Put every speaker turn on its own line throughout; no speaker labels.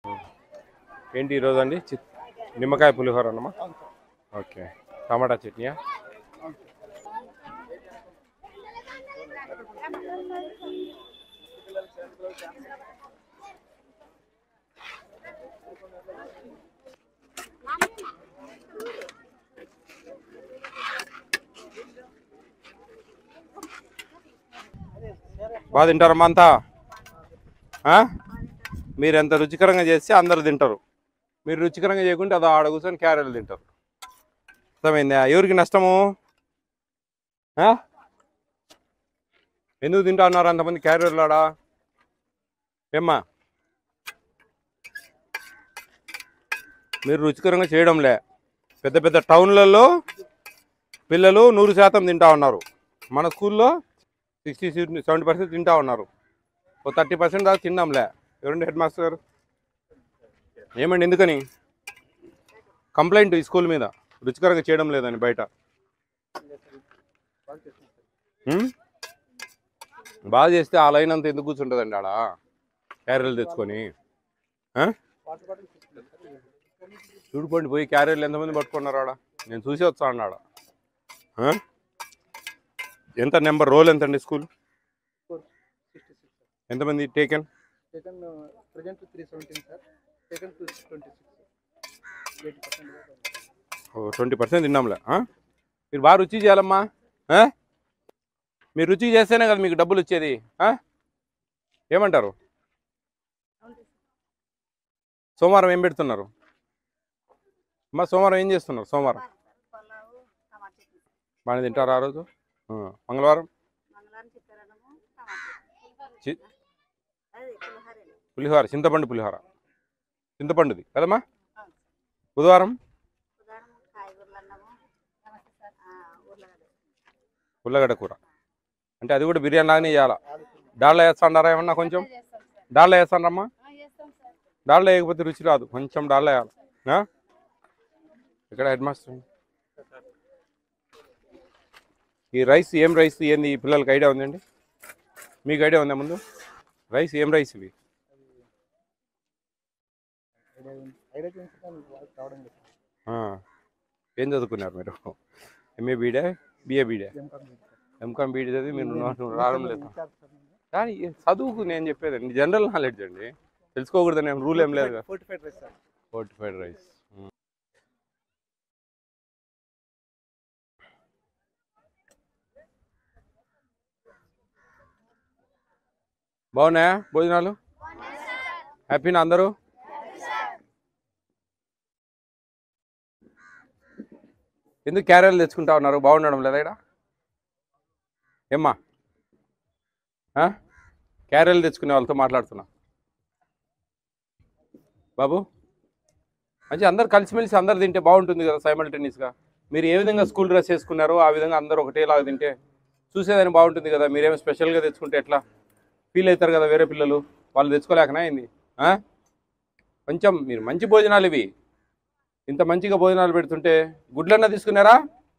ఏంటి ఈరోజు అండి చి- నిమ్మకాయ పులిహోర అన్నమా ఓకే టమాటా చట్నీయా బాగా తింటారమ్మా అంతా ఆ? మీరు ఎంత రుచికరంగా చేస్తే అందరు తింటారు మీరు రుచికరంగా చేయకుంటే అది ఆడ కూర్చొని క్యారెట్లు తింటారు అర్థమైందా ఎవరికి నష్టము ఆ? ఎందుకు తింటా ఉన్నారు అంతమంది క్యారెట్లు ఆడ ఏమ్మా మీరు రుచికరంగా చేయడంలే పెద్ద పెద్ద టౌన్లలో పిల్లలు నూరు శాతం తింటా ఉన్నారు మన స్కూల్లో సిక్స్టీ సెవెంటీ పర్సెంట్ తింటా ఉన్నారు ఓ థర్టీ పర్సెంట్ దాకా తిన్నాంలే ఎవరండి హెడ్ మాస్టర్ గారు ఏమండి ఎందుకని కంప్లైంట్ ఈ స్కూల్ మీద రుచికరంగా చేయడం లేదని బయట ఉం? బాగా చేస్తే ఆ లైన్ అంతా ఎందుకు కూర్చుంటుందండి ఆడ క్యారెల్ తెచ్చుకొని ఆ? చూడుకోండి పోయి క్యారెట్లు ఎంతమంది పట్టుకున్నారు ఆడ నేను చూసి వచ్చాను ఆడ ఆ? ఎంత నెంబర్ రోల్ ఎంత అండి స్కూల్ ఎంతమంది taken
second present three seventeen sir second two twenty six eighty percent
twenty percent తిన్నాంలే ఆ? మీరు బాగా రుచి చేయాలమ్మా ఆ? మీరు రుచి చేస్తేనే కదా మీకు డబ్బులు వచ్చేది ఆ? ఏమంటారు సోమవారం ఏం పెడుతున్నారు అమ్మా సోమవారం ఏం చేస్తున్నారు సోమవారం
పలావు టమాటా చట్నీ
బాగానే తింటారా ఆ రోజు ఆ. మంగళవారం
మంగళవారం చిత్రాన్నము టమాటా
చి-
అదే పులిహోర
పులిహోర చింతపండు పులిహోర చింతపండుది కదమ్మా బుధవారం
ఉదాహరణ కాయగూరలు అన్నము ఆ, ఉర్లగడ్డ
ఉల్లగడ్డ కూర అంటే అది కూడా బిర్యానీ లాగానే చేయాలా డాళ్ళ వేస్తాడారా ఏమన్నా కొంచెం డాళ్ళ వేస్తాడమ్మా డాళ్ళ వేయకపోతే రుచి రాదు కొంచెం డాళ్ళ వేయాలి ఆ? ఇక్కడ హెడ్ మాస్టర్ ఈ రైస్ ఏం రైస్ ఏంది ఈ పిల్లలకి ఐడియా ఉందండి మీకు ఐడియా ఉందా ముందు రైస్ ఏం రైస్ ఇవి
ఐడియా ఐడియా చేయించడానికి వాళ్ళకి రావడం లేదు
ఆ. ఏం చదువుకున్నారు మీరు MA BEd BA BEd
MCom
MCom BEd చదివి మీరు నాకు రావడం లేదు కానీ ఈ చదువుకు నేను చెప్పేదండి జనరల్ నాలెడ్జ్ అండి తెలుసుకోకూడదని ఏం రూల్ ఏం లేదు కదా
forty five rice sir
fortified rice బాగున్నాయా భోజనాలు హ్యాపీనా అందరూ ఎందుకు క్యారెల్ తెచ్చుకుంటా ఉన్నారు బాగుండడం లేదా ఇక్కడ ఏమ్మా ఆ? క్యారెల్ తెచ్చుకునే వాళ్ళతో మాట్లాడుతున్నా బాబు మంచి అందరు కలిసిమెలిసి అందరు తింటే బాగుంటుంది కదా సైమల్టేనియస్గా మీరు ఏ విధంగా స్కూల్ డ్రెస్ వేసుకున్నారో ఆ విధంగా అందరూ ఒకటేలాగా తింటే చూసేదాన్ని బాగుంటుంది కదా మీరేమో స్పెషల్గా తెచ్చుకుంటే ఎట్లా ఫీల్ అవుతారు కదా వేరే పిల్లలు వాళ్ళు తెచ్చుకోలేకనా అయింది కొంచెం మీరు మంచి భోజనాలు ఇవి ఇంత మంచిగా భోజనాలు పెడుతుంటే గుడ్లన్నా తీసుకున్నారా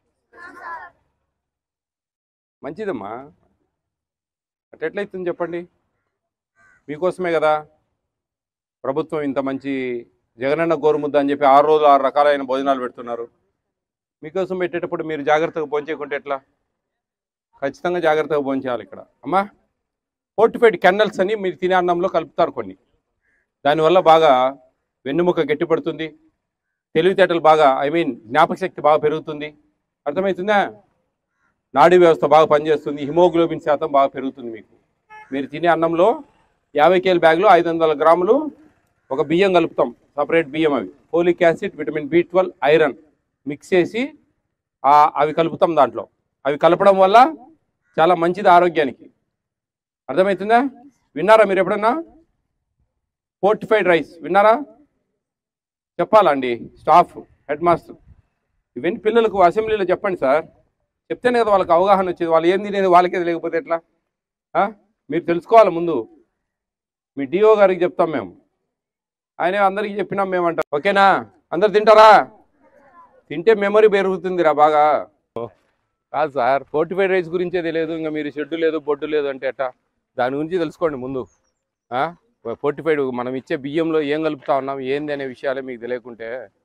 మంచిదమ్మా అట్ ఎట్లయితుంది చెప్పండి మీకోసమే కదా ప్రభుత్వం ఇంత మంచి జగనన్న గోరుముద్ద అని చెప్పి ఆరు రోజులు ఆరు రకాలైన భోజనాలు పెడుతున్నారు మీకోసం పెట్టేటప్పుడు మీరు జాగ్రత్తగా భోంచేయకుంటే ఎట్లా ఖచ్చితంగా జాగ్రత్తగా భోంచేయాలి ఇక్కడ అమ్మా ఫోర్టిఫైడ్ కెన్నల్స్ అని మీరు తినే అన్నంలో కలుపుతారు కొన్ని దానివల్ల బాగా వెన్నుముక గట్టిపడుతుంది తెలివితేటలు బాగా ఐ మీన్ జ్ఞాపకశక్తి బాగా పెరుగుతుంది అర్థమవుతుందా నాడీ వ్యవస్థ బాగా పనిచేస్తుంది హిమోగ్లోబిన్ శాతం బాగా పెరుగుతుంది మీకు మీరు తినే అన్నంలో యాభై కేల బ్యాగ్లో ఐదు వందల గ్రాములు ఒక బియ్యం కలుపుతాం సపరేట్ బియ్యం అవి folic acid vitamin B twelve iron mix చేసి ఆ అవి కలుపుతాం దాంట్లో అవి కలపడం వల్ల చాలా మంచిది ఆరోగ్యానికి అర్థమవుతుందా విన్నారా మీరు ఎప్పుడన్నా ఫోర్టిఫైడ్ రైస్ విన్నారా చెప్పాలండి స్టాఫ్ హెడ్ మాస్టర్ ఇవన్నీ పిల్లలకు అసెంబ్లీలో చెప్పండి సార్ చెప్తేనే కదా వాళ్ళకి అవగాహన వచ్చేది వాళ్ళు ఏం తినేది వాళ్ళకే తెలియకపోతే ఎట్లా ఆ? మీరు తెలుసుకోవాలి ముందు మీ డిఓ గారికి చెప్తాం మేము ఆయన అందరికీ చెప్పినాం మేమంటాం ఓకేనా అందరు తింటారా తింటే మెమరీ పెరుగుతుందిరా బాగా కాదు సార్ ఫోర్టిఫైడ్ రైస్ గురించే తెలియదు ఇంకా మీరు షెడ్డు లేదు బొడ్డు లేదు అంటే ఎట్టా దాని గురించి తెలుసుకోండి ముందు ఆ? ఫోర్టిఫైడ్ మనం ఇచ్చే బియ్యంలో ఏం కలుపుతా ఉన్నాం ఏంది అనే విషయాలే మీకు తెలియకుంటే